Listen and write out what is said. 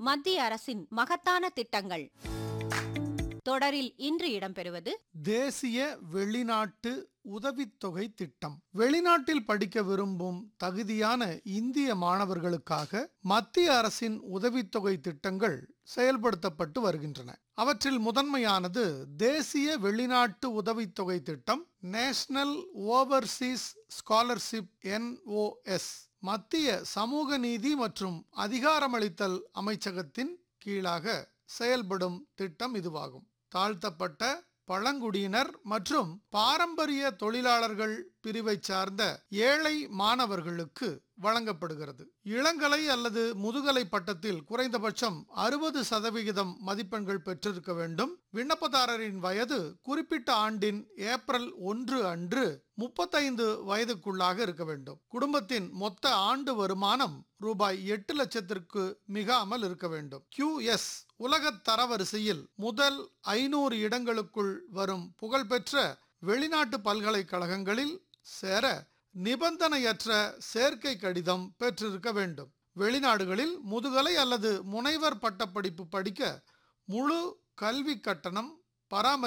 மத்திய அரசின் மகத்தான திட்டங்கள் தொடரில் இன்று இடம்பெறுவது தேசிய வெளிநாட்டு உதவித்தொகை திட்டம் வெளிநாட்டில் படிக்க விரும்பும் தகுதியான இந்திய மாணவர்களுக்காக மத்திய அரசின் உதவித்தொகை திட்டங்கள் செயல்படுத்தப்பட்டு வருகின்றன அவற்றில் முதன்மையானது தேசிய வெளிநாட்டு உதவித்தொகை திட்டம் நேஷனல் ஓவர்சீஸ் ஸ்காலர்ஷிப் என்ஓஎஸ் மத்திய சமூக நீதி மற்றும் அதிகாரமளித்தல் அமைச்சகத்தின் கீழாக செயல்படும் திட்டம் இதுவாகும் தாழ்த்தப்பட்ட பழங்குடியினர் மற்றும் பாரம்பரிய தொழிலாளர்கள் பிரிவை சார்ந்த ஏழை மாணவர்களுக்கு வழங்கப்படுகிறது இளங்கலை அல்லது முதுகலை பட்டத்தில் குறைந்தபட்சம் அறுபது சதவிகிதம் மதிப்பெண்கள் பெற்றிருக்க வேண்டும் விண்ணப்பதாரரின் வயது குறிப்பிட்ட ஆண்டின் ஏப்ரல் ஒன்று அன்று முப்பத்தைந்து வயதுக்குள்ளாக இருக்க வேண்டும் குடும்பத்தின் மொத்த ஆண்டு வருமானம் ரூபாய் எட்டு லட்சத்திற்கு மிகாமல் இருக்க வேண்டும் QS உலக தரவரிசையில் முதல் ஐநூறு இடங்களுக்குள் வரும் புகழ்பெற்ற வெளிநாட்டு பல்கலைக்கழகங்களில் சேர நிபந்தனையற்ற சேர்க்கை கடிதம் பெற்றிருக்க வேண்டும் வெளிநாடுகளில் முதுகலை அல்லது முனைவர் பட்டப்படிப்பு படிக்க முழு கல்வி கட்டணம் பராமரி